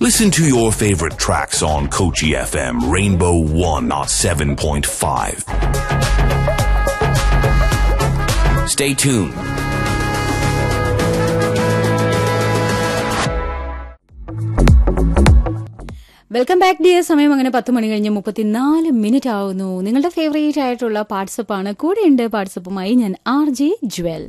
Listen to your favorite tracks on Kochi FM Rainbow 107.5. Stay tuned. Welcome back dear സമയം അങ്ങനെ പത്ത് മണി കഴിഞ്ഞ് മുപ്പത്തിനാല് മിനിറ്റ് ആവുന്നു നിങ്ങളുടെ ഫേവറേറ്റ് ആയിട്ടുള്ള വാട്സപ്പാണ് കൂടെയുണ്ട് വാട്സപ്പുമായി ഞാൻ ആർ ജെ ജ്വൽ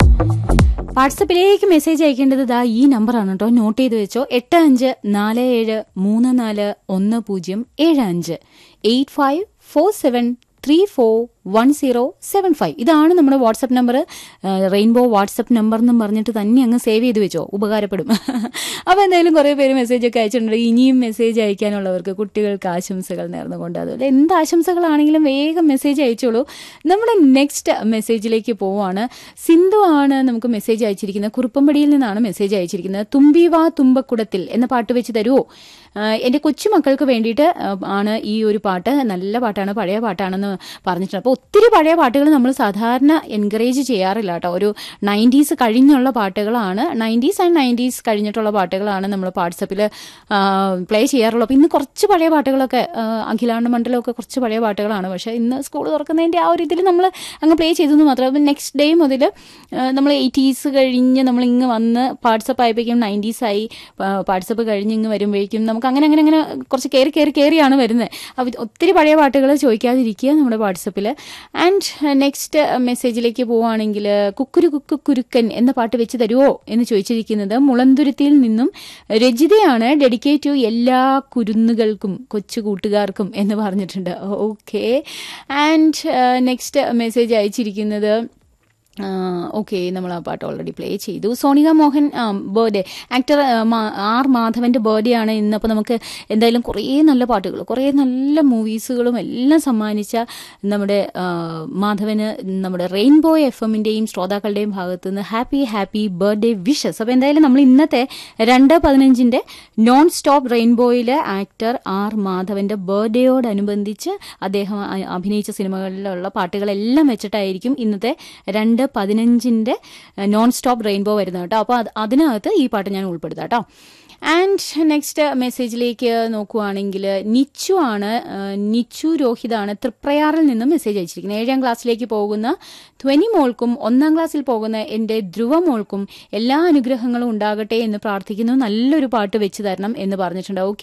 വാട്സപ്പിലേക്ക് മെസ്സേജ് അയക്കേണ്ടത് ദാ ഈ നമ്പറാണ് കേട്ടോ നോട്ട് ചെയ്ത് വെച്ചോ എട്ട് അഞ്ച് നാല് ഏഴ് മൂന്ന് നാല് ഒന്ന് പൂജ്യം ഏഴ് അഞ്ച് eight five four seven three four one zero seven five ഇതാണ് നമ്മുടെ WhatsApp number Rainbow WhatsApp number എന്നും പറഞ്ഞിട്ട് തന്നെ അങ്ങ് സേവ് ചെയ്ത് വെച്ചോ ഉപകാരപ്പെടും അപ്പോൾ എന്തായാലും കുറേ പേര് മെസ്സേജ് ഒക്കെ അയച്ചിട്ടുണ്ട് ഇനിയും മെസ്സേജ് അയക്കാനുള്ളവർക്ക് കുട്ടികൾക്ക് ആശംസകൾ നേർന്നുകൊണ്ട് അതുപോലെ എന്ത് ആശംസകളാണെങ്കിലും വേഗം മെസ്സേജ് അയച്ചോളൂ നമ്മുടെ നെക്സ്റ്റ് മെസ്സേജിലേക്ക് പോവാണ് സിന്ധു ആണ് നമുക്ക് മെസ്സേജ് അയച്ചിരിക്കുന്നത് കുറുപ്പമ്പടിയിൽ നിന്നാണ് മെസ്സേജ് അയച്ചിരിക്കുന്നത് തുമ്പി വാ തുമ്പക്കുടത്തിൽ എന്ന പാട്ട് വെച്ച് തരുമോ എൻ്റെ കൊച്ചുമക്കൾക്ക് വേണ്ടിയിട്ട് ആ, ആണ് ഈ ഒരു പാട്ട് നല്ല പാട്ടാണ് പഴയ പാട്ടാണെന്ന് പറഞ്ഞിട്ടുണ്ട് അപ്പോൾ ഒത്തിരി പഴയ പാട്ടുകൾ നമ്മൾ സാധാരണ എൻകറേജ് ചെയ്യാറില്ല കേട്ടോ ഒരു നയൻറ്റീസ് കഴിഞ്ഞുള്ള പാട്ടുകളാണ് നയൻറ്റീസ് ആൻഡ് നയൻറ്റീസ് കഴിഞ്ഞിട്ടുള്ള പാട്ടുകളാണ് നമ്മൾ വാട്സപ്പിൽ പ്ലേ ചെയ്യാറുള്ളത് അപ്പോൾ ഇന്ന് കുറച്ച് പഴയ പാട്ടുകളൊക്കെ ആ, അഖിലാണ്ട മണ്ഡലമൊക്കെ കുറച്ച് പഴയ പാട്ടുകളാണ് പക്ഷേ ഇന്ന് സ്കൂൾ തുറക്കുന്നതിൻ്റെ ആ ഒരു ഇതിൽ നമ്മൾ അങ്ങ് പ്ലേ ചെയ്തെന്ന് മാത്രം അപ്പം നെക്സ്റ്റ് ഡേ മുതൽ നമ്മൾ എയ്റ്റീസ് കഴിഞ്ഞ് നമ്മൾ ഇങ്ങ് വന്ന് വാട്സപ്പ് ആയപ്പോഴേക്കും നയൻറ്റീസ് ആയി വാട്സപ്പ് കഴിഞ്ഞ് ഇങ്ങ് വരുമ്പോഴേക്കും നമുക്ക് അങ്ങനെ അങ്ങനെ അങ്ങനെ കുറച്ച് കയറി കയറി കയറിയാണ് വരുന്നത് അപ്പോൾ ഒത്തിരി പഴയ പാട്ടുകൾ ചോദിക്കാതിരിക്കുക നമ്മുടെ വാട്സപ്പിൽ ആൻഡ് നെക്സ്റ്റ് മെസ്സേജിലേക്ക് പോവുകയാണെങ്കിൽ കുക്കുരു കുക്കു കുരുക്കൻ എന്ന പാട്ട് വെച്ച് തരുമോ എന്ന് ചോദിച്ചിരിക്കുന്നത് മുളന്തുരുത്തിയിൽ നിന്നും രജിതയാണ് ഡെഡിക്കേറ്റ് ടു എല്ലാ കുരുന്നുകൾക്കും കൊച്ചു കൂട്ടുകാർക്കും എന്ന് പറഞ്ഞിട്ടുണ്ട് ഓക്കെ ആൻഡ് നെക്സ്റ്റ് മെസ്സേജ് അയച്ചിരിക്കുന്നത് ഓക്കെ നമ്മൾ ആ പാട്ട് ഓൾറെഡി പ്ലേ ചെയ്തു Sonika Mohan birthday actor R മാധവന്റെ ബർത്ത്ഡേ ആണ് ഇന്ന് അപ്പോൾ നമുക്ക് എന്തായാലും കുറേ നല്ല പാട്ടുകൾ കുറേ നല്ല മൂവീസുകളും എല്ലാം സമ്മാനിച്ച നമ്മുടെ ആ, മാധവന് നമ്മുടെ റെയിൻബോ എഫ് എമ്മിൻ്റെയും ശ്രോതാക്കളുടെയും ഭാഗത്ത് നിന്ന് ഹാപ്പി ഹാപ്പി ബർത്ത്ഡേ വിഷസ് അപ്പോൾ എന്തായാലും നമ്മൾ ഇന്നത്തെ രണ്ട് പതിനഞ്ചിൻ്റെ നോൺ സ്റ്റോപ്പ് റെയിൻബോയിലെ ആക്ടർ ആർ മാധവന്റെ ബർത്ത്ഡേയോടനുബന്ധിച്ച് അദ്ദേഹം അ- അഭിനയിച്ച സിനിമകളിലുള്ള പാട്ടുകളെല്ലാം വെച്ചിട്ടായിരിക്കും ഇന്നത്തെ രണ്ട് പതിനഞ്ചിൻ്റെ നോൺ സ്റ്റോപ്പ് റെയിൻബോ വരുന്നത് കേട്ടോ അപ്പോൾ അത് അതിനകത്ത് ഈ പാട്ട് ഞാൻ ഉൾപ്പെടുത്താം കേട്ടോ ആൻഡ് നെക്സ്റ്റ് മെസ്സേജിലേക്ക് നോക്കുവാണെങ്കിൽ നിച്ചു ആണ് ആ, നിച്ചു രോഹിതാണ് തൃപ്രയാറിൽ നിന്ന് മെസ്സേജ് അയച്ചിരിക്കുന്നത് ഏഴാം ക്ലാസ്സിലേക്ക് പോകുന്ന ധ്വനി മോൾക്കും ഒന്നാം ക്ലാസ്സിൽ പോകുന്ന എൻ്റെ ധ്രുവ മോൾക്കും എല്ലാ അനുഗ്രഹങ്ങളും ഉണ്ടാകട്ടെ എന്ന് പ്രാർത്ഥിക്കുന്നു നല്ലൊരു പാട്ട് വെച്ച് തരണം എന്ന് പറഞ്ഞിട്ടുണ്ട് ഓക്കെ